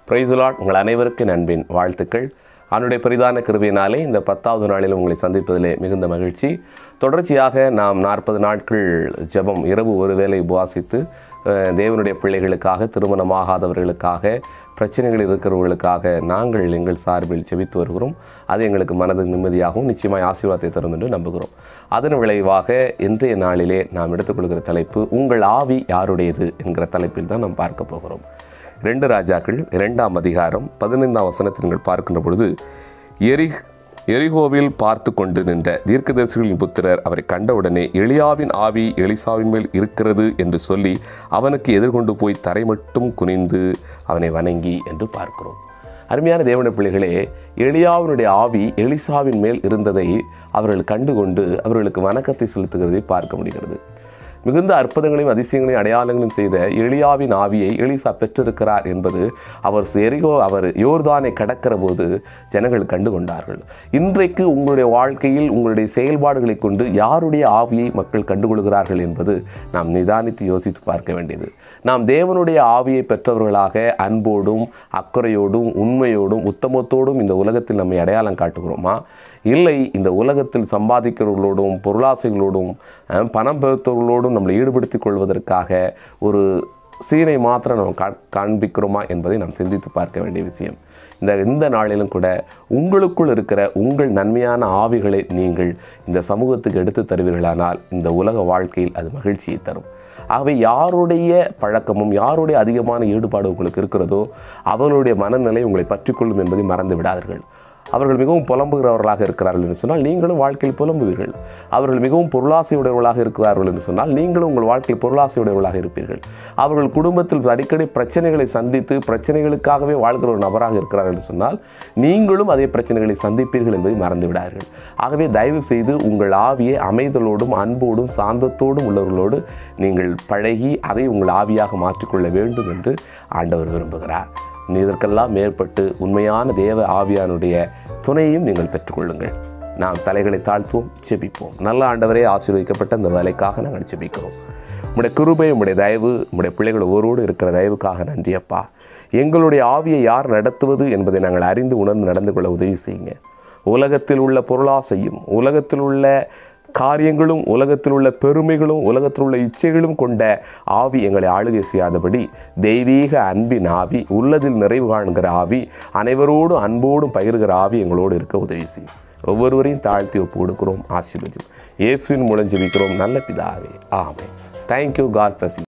praise the Lord உங்கள் அனைவருக்கும் நண்பின் வாழ்த்துக்கள் அவனுடைய பெரிதான கிருபையினாலே இந்த பத்தாவது நாளில் உங்களை சந்திப்பதிலே மிகுந்த மகிழ்ச்சி தொடர்ச்சியாக நாம் நாற்பது நாட்கள் ஜெபம் இரவு ஒருவேளை உபவாசித்து அஹ், தேவனுடைய பிள்ளைகளுக்காக திருமணமாகாதவர்களுக்காக பிரச்சனைகள் இருக்கிறவர்களுக்காக நாங்கள் எங்கள் சார்பில் செபித்து வருகிறோம் அது எங்களுக்கு மனதுக்கு நிம்மதியாகவும் நிச்சயமாய் ஆசீர்வாதத்தை தரும் என்று நம்புகிறோம் அதன் விளைவாக இன்றைய நாளிலே நாம் எடுத்துக்கொள்கிற தலைப்பு உங்கள் ஆவி யாருடையது என்கிற தலைப்பில் தான் நாம் பார்க்க போகிறோம் ரெண்டு ராஜாக்கள் இரண்டாம் அதிகாரம் பதினைந்தாம் வசனத்தில் நீங்கள் பார்க்கின்ற பொழுது எரி எரிகோவில் பார்த்து கொண்டு நின்ற தீர்க்கதரிசிகளின் புத்திரர் அவரை கண்டவுடனே எலியாவின் ஆவி எலிசாவின் மேல் இருக்கிறது என்று சொல்லி அவனுக்கு எதிர்கொண்டு போய் தரை மட்டும் குனிந்து அவனை வணங்கி என்று பார்க்கிறோம் அருமையான தேவனுடைய பிள்ளைகளே எலியாவினுடைய ஆவி எலிசாவின் மேல் இருந்ததை அவர்கள் கண்டுகொண்டு அவர்களுக்கு வணக்கத்தை செலுத்துகிறதை பார்க்க முடிகிறது மிகுந்த அற்புதங்களையும் அதிசயங்களையும் அடையாளங்களையும் செய்த எலியாவின் ஆவியை எலிசா பெற்றிருக்கிறார் என்பது அவர் எரிகோ அவர் யோர்தானை கடக்கிற போது ஜனங்கள் கண்டு கொண்டார்கள் இன்றைக்கு உங்களுடைய வாழ்க்கையில் உங்களுடைய செயல்பாடுகளை கொண்டு யாருடைய ஆவியை மக்கள் கண்டுகொள்கிறார்கள் என்பது நாம் நிதானித்து யோசித்து பார்க்க வேண்டியது நாம் தேவனுடைய ஆவியை பெற்றவர்களாக அன்போடும் அக்கறையோடும் உண்மையோடும் உத்தமத்தோடும் இந்த உலகத்தில் நம்மை அடையாளம் காட்டுகிறோமா இல்லை இந்த உலகத்தில் சம்பாதிக்கிறவர்களோடும் பொருளாசைகளோடும் அஹ், பணம் பெருத்தவர்களோடும் நம்மளை ஈடுபடுத்திக் கொள்வதற்காக ஒரு சீனை மாத்திரம் நம்ம கா காண்பிக்கிறோமா என்பதை நாம் சிந்தித்து பார்க்க வேண்டிய விஷயம் இந்த இந்த நாளிலும் கூட உங்களுக்குள் இருக்கிற உங்கள் நன்மையான ஆவிகளை நீங்கள் இந்த சமூகத்துக்கு எடுத்து தருவீர்களானால் இந்த உலக வாழ்க்கையில் அது மகிழ்ச்சியை தரும் ஆகவே யாருடைய பழக்கமும் யாருடைய அதிகமான ஈடுபாடு உங்களுக்கு இருக்கிறதோ அவர்களுடைய மனநிலை உங்களை பற்றிக்கொள்ளும் என்பதை மறந்து விடாதீர்கள் அவர்கள் மிகவும் புலம்புகிறவர்களாக இருக்கிறார்கள் என்று சொன்னால் நீங்களும் வாழ்க்கையில் புலம்புவீர்கள் அவர்கள் மிகவும் பொருளாசையுடையவர்களாக இருக்கிறார்கள் என்று சொன்னால் நீங்களும் உங்கள் வாழ்க்கையில் பொருளாசையுடையவர்களாக இருப்பீர்கள் அவர்கள் குடும்பத்தில் அடிக்கடி பிரச்சனைகளை சந்தித்து பிரச்சனைகளுக்காகவே வாழ்கிற ஒரு நபராக இருக்கிறார்கள் என்று சொன்னால் நீங்களும் அதே பிரச்சனைகளை சந்திப்பீர்கள் என்பதை மறந்து விடாதீர்கள் ஆகவே தயவு செய்து உங்கள் ஆவியை அமைதலோடும் அன்போடும் சாந்தத்தோடும் உள்ளவர்களோடு நீங்கள் பழகி அதை உங்கள் ஆவியாக மாற்றிக்கொள்ள வேண்டும் என்று ஆண்டவர் விரும்புகிறார் இதற்கெல்லாம் மேற்பட்டு உண்மையான தேவ ஆவியானுடைய துணையையும் நீங்கள் பெற்றுக்கொள்ளுங்கள் நாம் தலைகளை தாழ்த்துவோம் செபிப்போம் நல்ல ஆண்டவரே ஆசீர்வதிக்கப்பட்ட இந்த வேலைக்காக நாங்கள் செபிக்கிறோம் உம்முடைய கிருபை உம்முடைய தயவு உம்முடைய பிள்ளைகள் ஒருவோடு இருக்கிற தயவுக்காக நன்றி அப்பா எங்களுடைய ஆவியை யார் நடத்துவது என்பதை நாங்கள் அறிந்து உணர்ந்து நடந்து கொள்ள உதவி செய்யுங்க உலகத்தில் உள்ள பொருளாசையும் உலகத்தில் உள்ள காரியங்களும் உலகத்தில் உள்ள பெருமைகளும் உலகத்தில் உள்ள இச்சைகளும் கொண்ட ஆவி எங்களை ஆளுகை செய்யாதபடி தெய்வீக அன்பின் ஆவி உள்ளதில் நிறைவு காண்கிற ஆவி அனைவரோடும் அன்போடும் பகிர்கிற ஆவி எங்களோடு இருக்க உதவி செய்யும் ஒவ்வொருவரையும் தாழ்த்தி ஒப்பு கொடுக்கிறோம் ஆசீர்வதியும் இயேசுவின் மூலம் ஜெபிக்கிறோம் நல்ல பிதாவே ஆமே தேங்க்யூ காட் பிளஸ்